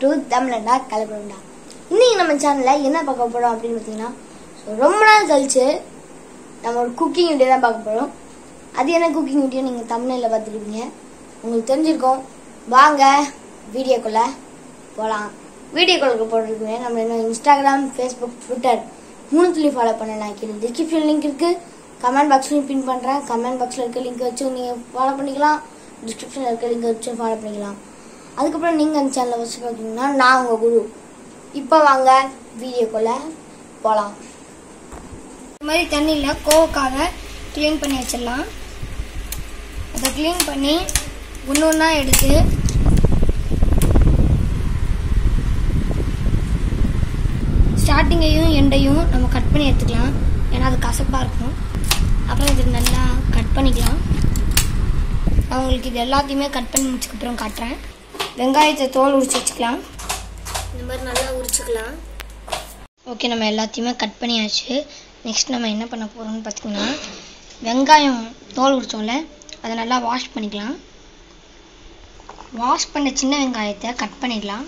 to தமிழண்டா கலப்படா இன்னைக்கு நம்ம சேனல்ல என்ன பார்க்க போறோம் அப்படின்னு பார்த்தீங்கன்னா so ரொம்ப நாள் கழிச்சு நம்ம ஒரு குக்கிங் வீடியோ தான் பார்க்க போறோம் அது என்ன குக்கிங் வீடியோ நீங்க தமிழ்ல பார்த்துருப்பீங்க உங்களுக்கு தெரிஞ்சிருக்கும் வாங்க வீடியோக்குள்ள போகலாம் வீடியோக்குள்ள போடுறதுக்கு நம்ம இன்னும் இன்ஸ்டாகிராம் ஃபேஸ்புக் ட்விட்டர் மூணுத்துலையும் ஃபாலோ பண்ணலாம் கீழே டிஸ்கிரிப்ஷன் லிங்க் இருக்கு கமெண்ட் பாக்ஸ்லையும் பின் பண்றேன் கமெண்ட் பாக்ஸ்ல இருக்க லிங்க் வச்சு நீங்க ஃபாலோ பண்ணிக்கலாம் டிஸ்கிரிப்ஷன்ல இருக்க லிங்க் வச்சு ஃபாலோ பண்ணிக்கலாம் அதுக்கப்புறம் நீங்க அந்த சேனலை வச்சு பார்த்தீங்கன்னா நான் உங்க குரு இப்போ வாங்க வீடியோக்குள்ள போகலாம் இந்த மாதிரி தண்ணியில் கோவக்காவை க்ளீன் பண்ணி வச்சிடலாம் அதை க்ளீன் பண்ணி ஒன்று ஒன்றா எடுத்து ஸ்டார்டிங்கையும் எண்டையும் நம்ம கட் பண்ணி எடுத்துக்கலாம் ஏன்னா அது கசப்பாக இருக்கும் அப்புறம் இது நல்லா கட் பண்ணிக்கலாம் நான் உங்களுக்கு இது எல்லாத்தையுமே கட் பண்ணி முடிச்சதுக்கப்புறம் காட்டுறேன் வெங்காயத்தை தோல் உரிச்சு வச்சுக்கலாம் இந்த மாதிரி நல்லா உரிச்சுக்கலாம் ஓகே நம்ம எல்லாத்தையுமே கட் பண்ணியாச்சு நெக்ஸ்ட் நம்ம என்ன பண்ண போகிறோம்னு பார்த்தீங்கன்னா வெங்காயம் தோல் உரிச்சோம்ல அதை நல்லா வாஷ் பண்ணிக்கலாம் வாஷ் பண்ண சின்ன வெங்காயத்தை கட் பண்ணிடலாம்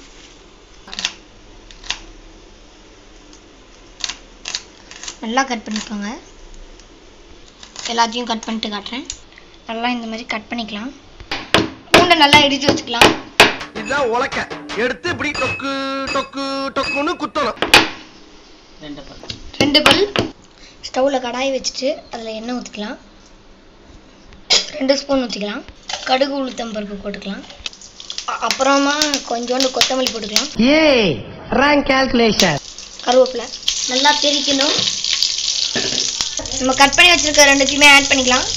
நல்லா கட் பண்ணிக்கோங்க எல்லாத்தையும் கட் பண்ணிட்டு காட்டுறேன் நல்லா இந்த மாதிரி கட் பண்ணிக்கலாம் பூண்டை நல்லா இடித்து வச்சுக்கலாம் இதுதான் உலக்க எடுத்து இப்படி டொக்கு டொக்கு டொக்குன்னு குத்தணும் ரெண்டு பல் ஸ்டவ்வில் கடாய் வச்சுட்டு அதில் எண்ணெய் ஊற்றிக்கலாம் ரெண்டு ஸ்பூன் ஊற்றிக்கலாம் கடுகு உளுத்தம் பருப்பு போட்டுக்கலாம் அ- அப்புறமா கொஞ்சோண்டு கொத்தமல்லி போட்டுக்கலாம் ஏய் ரேங்க் கால்குலேஷன் கருவேப்பிலை நல்லா பிரிக்கணும் நம்ம கட் பண்ணி வச்சிருக்க ரெண்டுத்தையுமே ஆட் பண்ணிக்கலாம்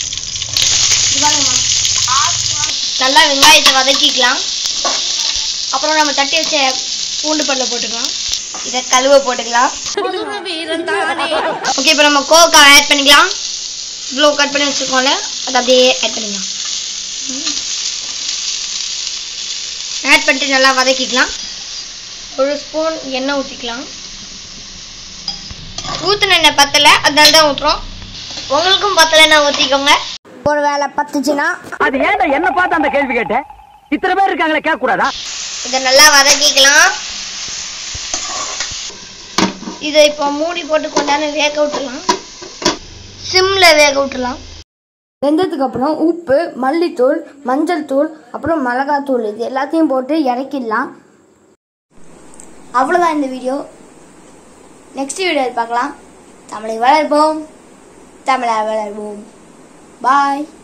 நல்லா வெங்காயத்தை வதக்கிக்கலாம் அப்புறம் நம்ம தட்டி வச்ச பூண்டு பல்ல போட்டுக்கலாம் இதை கழுவ போட்டுக்கலாம் ஓகே இப்போ நம்ம கோவக்கா ஆட் பண்ணிக்கலாம் இவ்வளோ கட் பண்ணி வச்சிருக்கோம்ல அதை அப்படியே ஆட் பண்ணிக்கலாம் ஆட் பண்ணிட்டு நல்லா வதக்கிக்கலாம் ஒரு ஸ்பூன் எண்ணெய் ஊற்றிக்கலாம் ஊற்றின எண்ணெய் பத்தலை அதனால தான் ஊற்றுறோம் உங்களுக்கும் பத்தலைன்னா ஊற்றிக்கோங்க ஒரு வேலை பத்துச்சுன்னா அது ஏன்டா என்ன பார்த்து அந்த கேள்வி கேட்ட இத்தனை பேர் இருக்காங்களே கேட்க கூடாதா இதை நல்லா வதக்கிக்கலாம் இதை இப்போ மூடி போட்டு கொண்டாந்து வேக விட்டுலாம் சிம்மில் வேக விட்டுலாம் வெந்ததுக்கு அப்புறம் உப்பு மல்லித்தூள் மஞ்சள் தூள் அப்புறம் மிளகாத்தூள் இது எல்லாத்தையும் போட்டு இறக்கிடலாம் அவ்வளோதான் இந்த வீடியோ நெக்ஸ்ட் வீடியோவில் பார்க்கலாம் தமிழை வளர்ப்போம் தமிழை வளர்வோம் பாய்